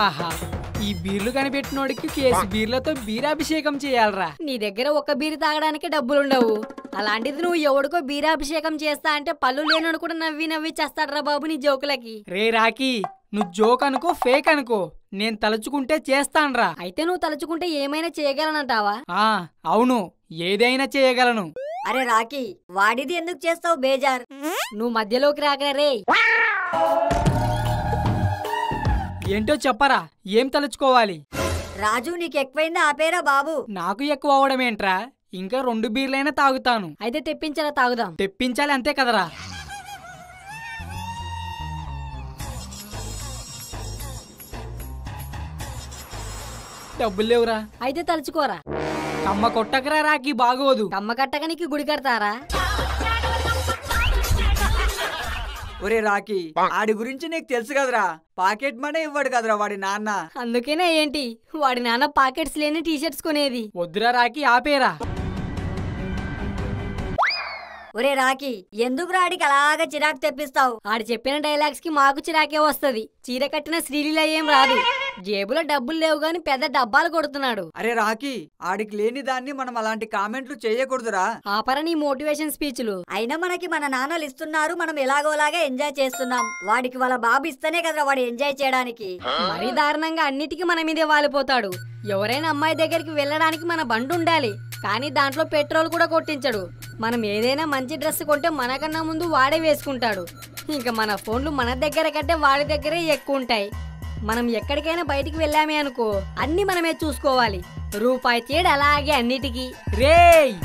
ఆహా ఈ బీర్లు కనిపెట్టినోడికి కేసు బీర్లతో బీరాభిషేకం చేయాలరా నీ దగ్గర ఒక బీరు తాగడానికి డబ్బులుండవు అలాంటిది నువ్వు ఎవడికో బీరాభిషేకం చేస్తా అంటే పళ్ళు లేనోడు కూడా నవ్వి నవ్వి చేస్తాడ్రా బాబు నీ జోకులకి రే రాకీ నువ్వు జోక్ అనుకో ఫేక్ అనుకో నేను తలుచుకుంటే చేస్తాన్రా అయితే నువ్వు తలుచుకుంటే ఏమైనా చేయగలనంటావా ఆ అవును ఏదైనా చేయగలను అరే రాకీ వాడిది ఎందుకు చేస్తావు బేజార్ నువ్వు మధ్యలోకి రాకరా రే ఏంటో చెప్పరా ఏం తలుచుకోవాలి రాజు నీకు ఎక్కువైందా ఆపేరా బాబు నాకు ఎక్కువ అవడం ఏంట్రా ఇంకా రెండు బీర్లైనా తాగుతాను అయితే తెప్పించరా తాగుదాం తెప్పించాలి అంతే కదరా డబ్బులు లేవురా అయితే తలుచుకోరా కమ్మ కొట్టకరా రాకి బాగోదు కమ్మ కట్టకనికి గుడి కడతారా ఒరే రాకీ ఆడి గురించి నీకు తెలుసు కదరా పాకెట్ మనీ ఇవ్వడు కదరా వాడి నాన్న అందుకేనే ఏంటి వాడి నాన్న పాకెట్స్ లేని టీషర్ట్స్ కొనేది వద్దురా రాకి ఆపేరా ఒరే రాకీ ఎందుకు రాడికి అలాగా చిరాకు తెప్పిస్తావు ఆడు చెప్పిన డైలాగ్స్ కి మాకు చిరాకే వస్తది చీర కట్టిన శ్రీలీల ఏం రాదు జేబులో డబ్బులు లేవు గాని పెద్ద డబ్బాలు కొడుతున్నాడు అరే రాకీ ఆడికి లేని దాన్ని మనం అలాంటి కామెంట్లు చేయకూడదురా ఆపర నీ మోటివేషన్ స్పీచ్లు అయినా మనకి మన నాన్నలు ఇస్తున్నారు మనం ఎలాగోలాగా ఎంజాయ్ చేస్తున్నాం వాడికి వాళ్ళ బాబు ఇస్తేనే కదరా వాడు ఎంజాయ్ చేయడానికి మరీ దారుణంగా అన్నిటికీ మన మీదే వాలిపోతాడు ఎవరైనా అమ్మాయి దగ్గరికి వెళ్ళడానికి మన బండి ఉండాలి కానీ దాంట్లో పెట్రోల్ కూడా కొట్టించడు మనం ఏదైనా మంచి డ్రెస్ కొంటే మనకన్నా ముందు వాడే వేసుకుంటాడు ఇంకా మన ఫోన్లు మన దగ్గర కంటే వాడి దగ్గరే ఎక్కువ ఉంటాయి మనం ఎక్కడికైనా బయటికి వెళ్ళామే అనుకో అన్ని మనమే చూసుకోవాలి రూపాయి తేడు అలాగే అన్నిటికీ రేయ్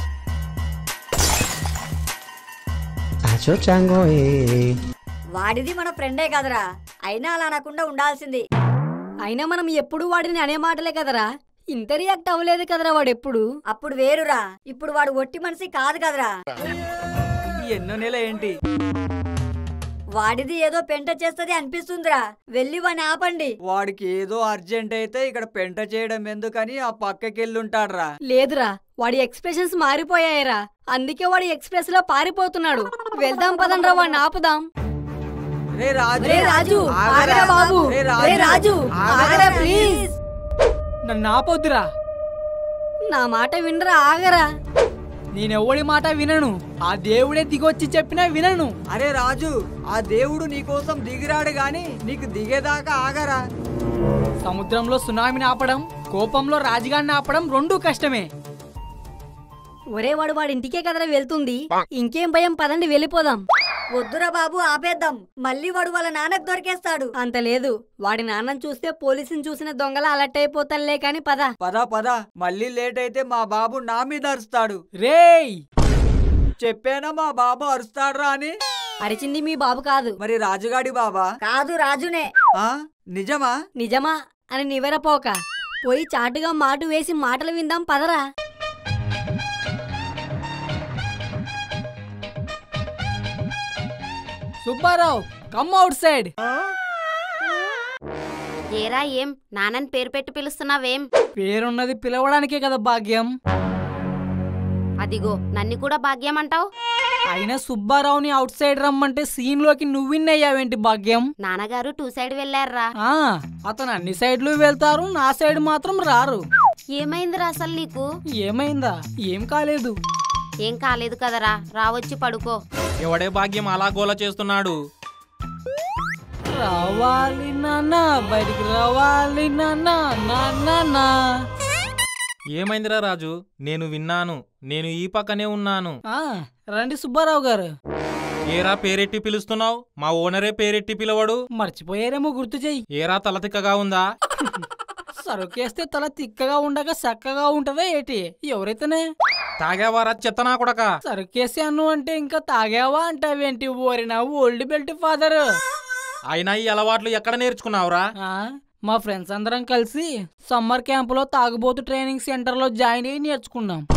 Acho chango eh. వాడిది మన ఫ్రెండే కదరా అయినా అలా అనకుండా ఉండాల్సింది అయినా మనం ఎప్పుడు వాడిని అనే మాటలే కదరా ఇంత రియాక్ట్ అవ్వలేదు కదరా వాడు ఎప్పుడు అప్పుడు వేరురా ఇప్పుడు వాడు ఒట్టి మనిషి కాదు కదరా ఈ ఎన్నో నెల ఏంటి వాడిది ఏదో పెంట చేస్తది అనిపిస్తుందిరా వెళ్ళి వాడిని ఆపండి వాడికి ఏదో అర్జెంట్ అయితే ఇక్కడ పెంట చేయడం ఎందుకని ఆ పక్కకెళ్ళుంటాడ్రా లేదురా వాడి ఎక్స్ప్రెషన్స్ మారిపోయాయిరా అందుకే వాడి ఎక్స్ప్రెస్ లో పారిపోతున్నాడు వెళ్దాం పదండ్రా వాడిని ఆపుదాం రే రాజు రే రాజు ఆగరా. ఆగరా బాబు రే రే రాజు ఆగరా. ఆగరా ప్లీజ్ నన్ను ఆపొద్దురా నా మాట వినరా ఆగరా నేనెవడి మాట వినను ఆ దేవుడే దిగొచ్చి చెప్పినా వినను అరే రాజు ఆ దేవుడు నీకోసం దిగిరాడు గాని నీకు దిగేదాకా ఆగరా సముద్రంలో సునామీని ఆపడం కోపంలో రాజుగాడిని ఆపడం రెండూ కష్టమే ఒరే వాడు వాడి ఇంటికే కదరా వెళ్తుంది ఇంకేం భయం పదండి వెళ్ళిపోదాం వద్దురా బాబు ఆపేద్దాం మళ్ళీ వాడు వాళ్ళ నాన్నకు దొరికేస్తాడు అంత లేదు వాడి నాన్నని చూస్తే పోలీసుని చూసిన దొంగల అలర్ట్ అయిపోతానులే కాని పద పద పద మళ్ళీ లేట్ అయితే మా బాబు నా మీద అరుస్తాడు రేయ్ చెప్పానా మా బాబు అరుస్తాడ్రా అని అరిచింది మీ బాబు కాదు మరి రాజుగాడి బాబా కాదు రాజునే ఆ నిజమా నిజమా అని నివరపోక పోయి చాటుగా మాటు వేసి మాటలు విందాం పదరా సుబ్బారావు కమ్ అవుట్ సైడ్ ఏరా ఏం నాన్నని పేరు పెట్టి పిలుస్తున్నావేం పేరున్నది పిలవడానికే కదా భాగ్యం అదిగో నన్ను కూడా భాగ్యం అంటావు అయినా సుబ్బారావుని అవుట్ సైడ్ రమ్మంటే సీన్ లోకి నువ్విన్నయ్యావేంటి భాగ్యం నాన్నగారు టూ సైడ్ వెళ్ళారా ఆ అతను అన్ని సైడ్లు వెళ్తారు నా సైడ్ మాత్రం రారు ఏమైందిరా అసలు నీకు ఏమైందా ఏం కాలేదు ఏం కాలేదు కదరా రావచ్చి పడుకో ఎవడే భాగ్యం అలా గోల చేస్తున్నాడు రావాలి నాన్న బయటికి రావాలి నాన్న నాన్న ఏమైందిరా రాజు నేను విన్నాను నేను ఈ పక్కనే ఉన్నాను ఆ, రండి సుబ్బారావు గారు ఏరా పేరెట్టి పిలుస్తున్నావు మా ఓనరే పేరెట్టి పిలవడు మర్చిపోయారేమో గుర్తు చెయ్యి ఏరా తలతిక్కగా ఉందా సరుకేస్తే తల తిక్కగా ఉండగా చక్కగా ఉంటదా ఏటి ఎవరైతేనే తాగావారా చెత్తనా కొడక సరుకేసి అను అంటే ఇంకా తాగావా అంటావేంటి ఓరినా ఓల్డ్ బెల్ట్ ఫాదర్ అయినా ఈ అలవాట్లు ఎక్కడ నేర్చుకున్నావురా మా ఫ్రెండ్స్ అందరం కలిసి సమ్మర్ క్యాంపులో తాగుబోతు ట్రైనింగ్ సెంటర్లో జాయిన్ అయ్యి నేర్చుకున్నాం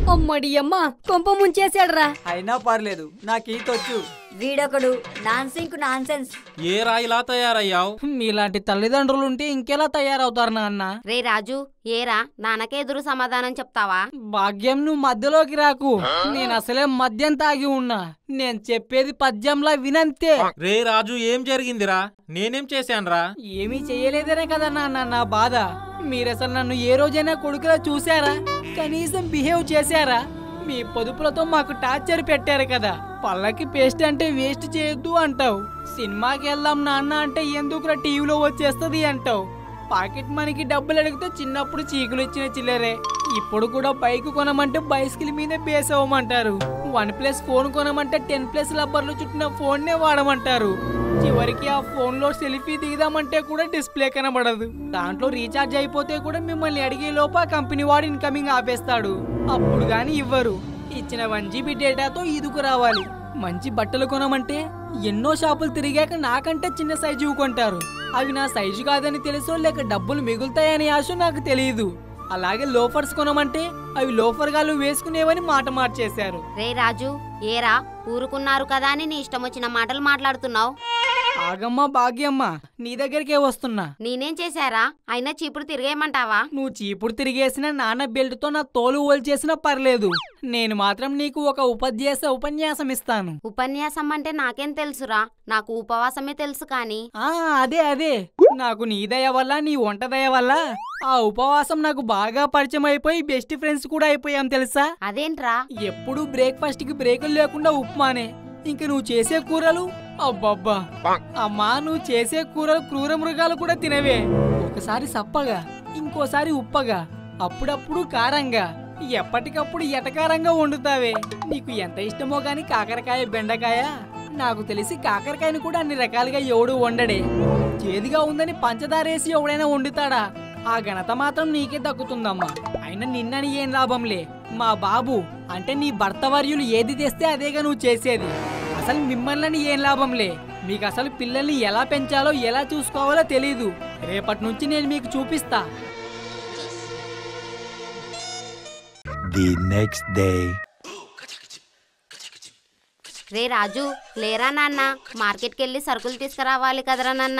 అమ్మడి అమ్మ కొంప ముంచేశాడురా అయినా పర్లేదు నాకు ఈతొచ్చు వీడొకడు నాన్సింక్ నాన్సెన్స్ ఏ రాయిలా తయారయ్యావు మీలాంటి తల్లిదండ్రులు ఉంటే ఇంకెలా తయారవుతారు నాన్న రే రాజు ఏరా నాన్నకే ఎదురు సమాధానం చెప్తావా భాగ్యం నువ్వు మధ్యలోకి రాకు నేను అసలే మద్యం తాగి ఉన్నా నేను చెప్పేది పద్యంలా వినంతే రే రాజు ఏం జరిగిందిరా నేనేం చేశానురా ఏమీ చేయలేదనే కదా నాన్న నా బాధ మీరసలు నన్ను ఏ రోజైనా కొడుకులా చూసారా కనీసం బిహేవ్ చేశారా మీ పొదుపులతో మాకు టార్చర్ పెట్టారు కదా పళ్ళకి పేస్ట్ అంటే వేస్ట్ చేయొద్దు అంటావు సినిమాకి వెళ్దాం నాన్న అంటే ఎందుకురా టీవీలో వచ్చేస్తుంది అంటావు పాకెట్ మనీకి డబ్బులు అడిగితే చిన్నప్పుడు చీకులు ఇచ్చిన చిల్లరే ఇప్పుడు కూడా బైక్ కొనమంటే బైసికల్ మీదే బేస్ అవ్వమంటారు వన్ ప్లస్ ఫోన్ కొనమంటే టెన్ ప్లస్ లబ్బర్లు చుట్టిన ఫోన్నే వాడమంటారు చివరికి ఆ ఫోన్ లో సెల్ఫీ దిగుదామంటే కూడా డిస్ప్లే కనబడదు దాంట్లో రీఛార్జ్ అయిపోతే కూడా మిమ్మల్ని అడిగే లోపు ఆ కంపెనీ వాడు ఇన్కమింగ్ ఆపేస్తాడు అప్పుడు గాని ఇవ్వరు ఇచ్చిన వన్ జీబీ డేటాతో ఇదుకు రావాలి మంచి బట్టలు కొనమంటే ఎన్నో షాపులు తిరిగాక నాకంటే చిన్న సైజు కొంటారు అవి నా సైజు కాదని తెలుసో లేక డబ్బులు మిగులుతాయని ఆశ నాకు తెలియదు అలాగే లోఫర్స్ కొనమంటే అవి లోఫర్ గాలు వేసుకునేవని మాట మార్చేశారు రే రాజు ఏరా ఊరుకున్నారు కదా అని నీ ఇష్టం వచ్చిన మాటలు మాట్లాడుతున్నావు ఆగమ్మ భాగ్యమ్మ నీ దగ్గరికే వస్తున్నా నేనేం చేశారా అయినా చీపురు తిరిగేయమంటావా నువ్వు చీపుడు తిరిగేసిన నాన్న బెల్ట్తో నా తోలు ఓల్చేసినా పర్లేదు నేను మాత్రం నీకు ఒక ఉపాధ్యాస ఉపన్యాసం ఇస్తాను ఉపన్యాసం అంటే నాకేం తెలుసురా నాకు ఉపవాసమే తెలుసు కానీ ఆ అదే అదే నాకు నీ దయ వల్ల నీ వంట దయ వల్ల ఆ ఉపవాసం నాకు బాగా పరిచయం అయిపోయి బెస్ట్ ఫ్రెండ్స్ కూడా అయిపోయాం తెలుసా అదేంట్రా ఎప్పుడు బ్రేక్ఫాస్ట్ కి బ్రేకులు లేకుండా ఉప్మానే ఇంక నువ్వు చేసే కూరలు అబ్బబ్బా అమ్మా నువ్వు చేసే కూరలు క్రూర మృగాలు కూడా తినవే ఒకసారి సప్పగా ఇంకోసారి ఉప్పగా అప్పుడప్పుడు కారంగా ఎప్పటికప్పుడు ఎటకారంగా వండుతావే నీకు ఎంత ఇష్టమో గాని కాకరకాయ బెండకాయ నాకు తెలిసి కాకరకాయని కూడా అన్ని రకాలుగా ఎవడు వండడే చేదుగా ఉందని పంచదారేసి ఎవడైనా వండుతాడా ఆ ఘనత మాత్రం నీకే దక్కుతుందమ్మా అయినా నిన్నని ఏం లాభంలే మా బాబు అంటే నీ భర్త వర్యులు ఏది తెస్తే అదేగా నువ్వు చేసేది అసలు మిమ్మల్ని ఏం లాభంలే మీకు అసలు పిల్లల్ని ఎలా పెంచాలో ఎలా చూసుకోవాలో తెలీదు రేపటి నుంచి నేను మీకు చూపిస్తా The next day. రే రాజు లేరా నాన్న మార్కెట్కి వెళ్ళి సరుకులు తీసుకురావాలి కదరా నాన్న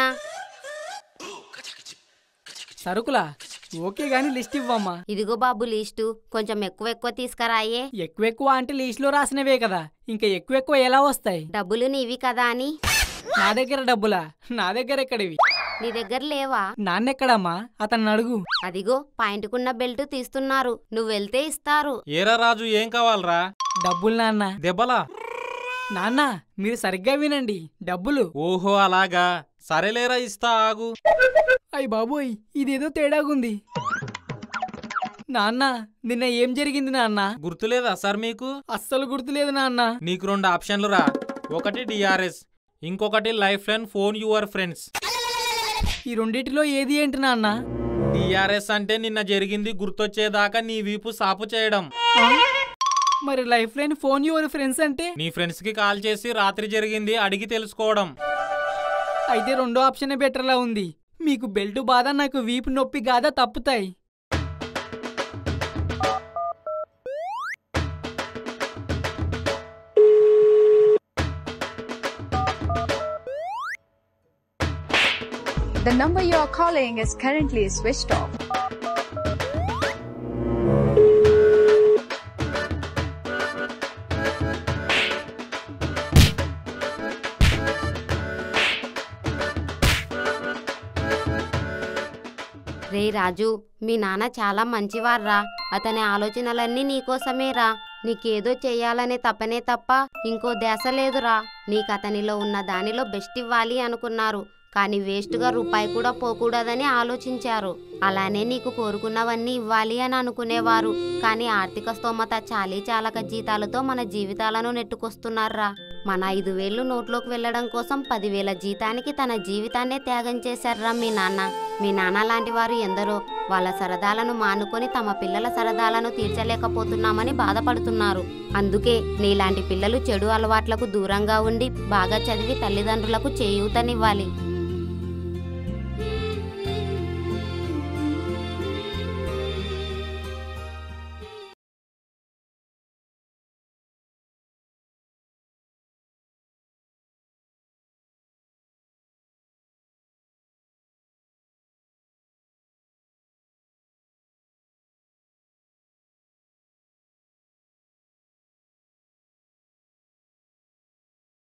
సరుకులా ఓకే గాని లిస్ట్ ఇవ్వమ్మా ఇదిగో బాబు లీస్టు కొంచెం ఎక్కువ ఎక్కువ తీసుకురాయే ఎక్కువ ఎక్కువ అంటే లిస్ట్ లో రాసినవే కదా ఇంకా ఎక్కువ ఎక్కువ ఎలా వస్తాయి డబ్బులు నీవి కదా అని నా దగ్గర డబ్బులా నా దగ్గర ఎక్కడివి నీ దగ్గర లేవా నాన్నెక్కడమ్మా అతన్ని అడుగు అదిగో పాయింట్కున్న బెల్ట్ తీస్తున్నారు నువ్వు వెళ్తే ఇస్తారు ఏరా రాజు ఏం కావాలరా డబ్బులు నాన్న దెబ్బలా నాన్న మీరు సరిగ్గా వినండి డబ్బులు ఓహో అలాగా సరేలేరా ఇస్తా ఆగు అయ్య బాబోయ్ ఇదేదో తేడాగుంది నాన్న నిన్న ఏం జరిగింది నాన్న గుర్తులేదా సార్ మీకు అస్సలు గుర్తులేదు నాన్న నీకు రెండు ఆప్షన్లు రా ఒకటి డిఆర్ఎస్ ఇంకొకటి life line phone your friends ఈ రెండిటిలో ఏది ఏంటి నాన్న డిఆర్ఎస్ అంటే నిన్న జరిగింది గుర్తొచ్చేదాకా నీ వీపు సాపు చేయడం ఆ? మరి life line phone your friends అంటే నీ ఫ్రెండ్స్ కి కాల్ చేసి రాత్రి జరిగింది అడిగి తెలుసుకోవడం అయితే రెండో ఆప్షన్ బెటర్లా ఉంది మీకు బెల్ట్ బాధ నాకు వీపు నొప్పి గాదా తప్పుతాయి The number you are calling is currently switched off. రే రాజు మీ నాన్న చాలా మంచివార్రా అతని ఆలోచనలన్నీ నీకోసమేరా నీకేదో చెయ్యాలనే తపనే తప్ప ఇంకో ధ్యాస లేదురా నీకు అతనిలో ఉన్న దానిలో బెస్ట్ ఇవ్వాలి అనుకున్నారు కానీ వేస్ట్గా రూపాయి కూడా పోకూడదని ఆలోచించారు అలానే నీకు కోరుకున్నవన్నీ ఇవ్వాలి అని అనుకునేవారు కానీ ఆర్థిక స్తోమత చాలీ చాలక జీతాలతో మన జీవితాలను నెట్టుకొస్తున్నారా మన ఐదు వేలు నోట్లోకి వెళ్ళడం కోసం పదివేల జీతానికి తన జీవితాన్నే త్యాగం చేశారా మీ నాన్న మీ నాన్న లాంటి వారు ఎందరో వాళ్ళ సరదాలను మానుకొని తమ పిల్లల సరదాలను తీర్చలేకపోతున్నామని బాధపడుతున్నారు అందుకే నీలాంటి పిల్లలు చెడు అలవాట్లకు దూరంగా ఉండి బాగా చదివి తల్లిదండ్రులకు చేయూతనివ్వాలి